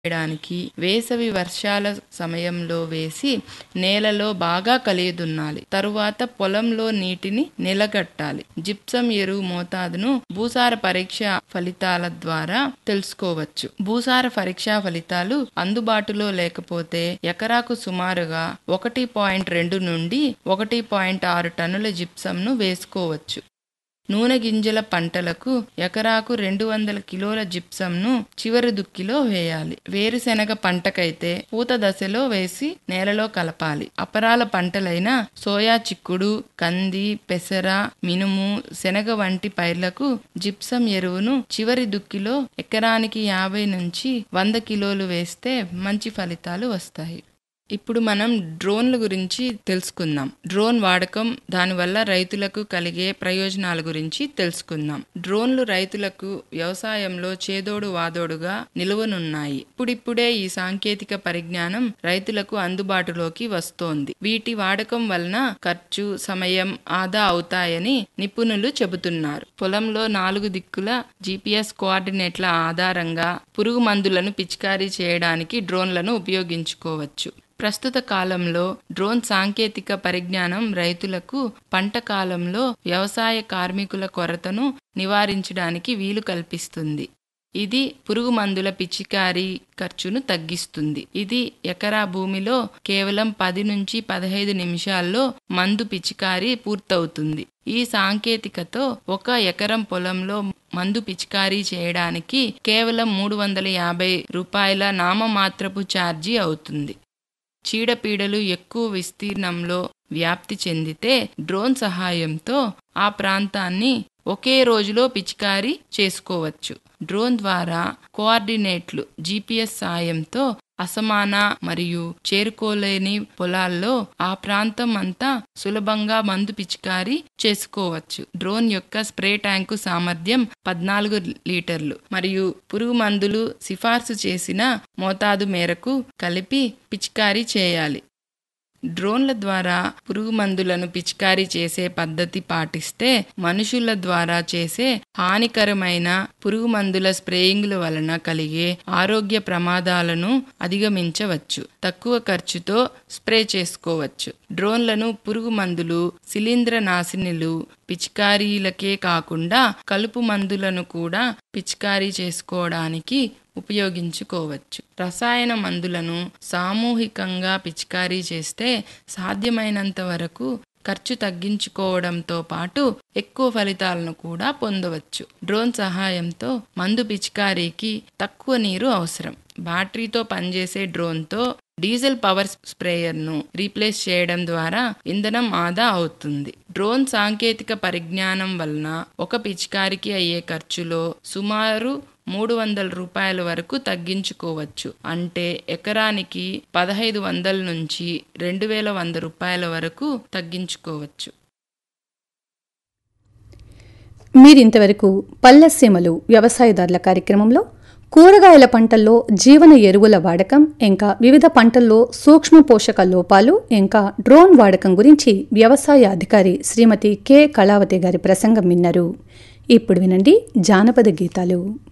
చేయడానికి వేసవి వర్షాల సమయంలో వేసి నేలలో బాగా కలియదున్నాలి తరువాత పొలంలో నీటిని నిలగట్టాలి జిప్సం ఎరువు మోతాదును భూసార పరీక్ష ఫలితాల ద్వారా తెలుసుకోవచ్చు భూసార పరీక్ష ఫలితాలు అందుబాటులో లేకపోతే ఎకరాకు సుమారుగా ఒకటి పాయింట్ రెండు నుండి ఒకటి పాయింట్ ఆరు టన్నుల జిప్సంను వేసుకోవచ్చు నూనె గింజల పంటలకు ఎకరాకు రెండు వందల కిలోల జిప్సంను చివరి దుక్కిలో వేయాలి వేరుశెనగ పంటకైతే పూత దశలో వేసి నేలలో కలపాలి అపరాల పంటలైన సోయా చిక్కుడు కంది పెసర మినుము శనగ వంటి పైర్లకు జిప్సం ఎరువును చివరి దుక్కిలో ఎకరానికి యాభై నుంచి వంద కిలోలు వేస్తే మంచి ఫలితాలు వస్తాయి ఇప్పుడు మనం డ్రోన్ల గురించి తెలుసుకుందాం డ్రోన్ వాడకం దానివల్ల రైతులకు కలిగే ప్రయోజనాల గురించి తెలుసుకుందాం డ్రోన్లు రైతులకు వ్యవసాయంలో చేదోడు వాదోడుగా నిలువనున్నాయి ఇప్పుడిప్పుడే ఈ సాంకేతిక పరిజ్ఞానం రైతులకు అందుబాటులోకి వస్తోంది వీటి వాడకం వలన ఖర్చు సమయం ఆదా అవుతాయని నిపుణులు చెబుతున్నారు పొలంలో నాలుగు దిక్కుల జీపీఎస్ కోఆర్డినేట్ల ఆధారంగా పురుగు మందులను పిచికారీ చేయడానికి డ్రోన్లను ఉపయోగించుకోవచ్చు ప్రస్తుత కాలంలో డ్రోన్ సాంకేతిక పరిజ్ఞానం రైతులకు పంట కాలంలో వ్యవసాయ కార్మికుల కొరతను నివారించడానికి వీలు కల్పిస్తుంది ఇది పురుగు మందుల పిచికారీ ఖర్చును తగ్గిస్తుంది ఇది ఎకరా భూమిలో కేవలం పది నుంచి పదహైదు నిమిషాల్లో మందు పిచికారీ పూర్తవుతుంది ఈ సాంకేతికతో ఒక ఎకరం పొలంలో మందు పిచికారీ చేయడానికి కేవలం మూడు వందల యాభై రూపాయల నామమాత్రపు ఛార్జీ అవుతుంది చీడపీడలు ఎక్కువ విస్తీర్ణంలో వ్యాప్తి చెందితే డ్రోన్ సహాయంతో ఆ ప్రాంతాన్ని ఒకే రోజులో పిచికారీ చేసుకోవచ్చు డ్రోన్ ద్వారా కోఆర్డినేట్లు జీపీఎస్ సాయంతో అసమాన మరియు చేరుకోలేని పొలాల్లో ఆ ప్రాంతం అంతా సులభంగా మందు పిచికారీ చేసుకోవచ్చు డ్రోన్ యొక్క స్ప్రే ట్యాంకు సామర్థ్యం పద్నాలుగు లీటర్లు మరియు పురుగు మందులు సిఫార్సు చేసిన మోతాదు మేరకు కలిపి పిచికారీ చేయాలి డ్రోన్ల ద్వారా పురుగు మందులను పిచికారీ చేసే పద్ధతి పాటిస్తే మనుషుల ద్వారా చేసే హానికరమైన పురుగు మందుల స్ప్రేయింగ్ల వలన కలిగే ఆరోగ్య ప్రమాదాలను అధిగమించవచ్చు తక్కువ ఖర్చుతో స్ప్రే చేసుకోవచ్చు డ్రోన్లను పురుగు మందులు శిలీంద్ర నాశినులు పిచికారీలకే కాకుండా కలుపు మందులను కూడా పిచికారీ చేసుకోవడానికి ఉపయోగించుకోవచ్చు రసాయన మందులను సామూహికంగా పిచికారీ చేస్తే సాధ్యమైనంత వరకు ఖర్చు తగ్గించుకోవడంతో పాటు ఎక్కువ ఫలితాలను కూడా పొందవచ్చు డ్రోన్ సహాయంతో మందు పిచికారీకి తక్కువ నీరు అవసరం బ్యాటరీతో పనిచేసే డ్రోన్తో డీజిల్ పవర్ స్ప్రేయర్ను రీప్లేస్ చేయడం ద్వారా ఇంధనం ఆదా అవుతుంది డ్రోన్ సాంకేతిక పరిజ్ఞానం వలన ఒక పిచికారికి అయ్యే ఖర్చులో సుమారు మూడు వందల రూపాయల వరకు తగ్గించుకోవచ్చు అంటే ఎకరానికి పదహైదు వందల నుంచి రెండు వేల వంద రూపాయల వరకు తగ్గించుకోవచ్చు మీరింతవరకు పల్లెసీమలు వ్యవసాయదారుల కార్యక్రమంలో కూరగాయల పంటల్లో జీవన ఎరువుల వాడకం ఇంకా వివిధ పంటల్లో సూక్ష్మ పోషక లోపాలు ఇంకా డ్రోన్ వాడకం గురించి వ్యవసాయ అధికారి శ్రీమతి కె కళావతి గారి ప్రసంగం విన్నారు ఇప్పుడు వినండి జానపద గీతాలు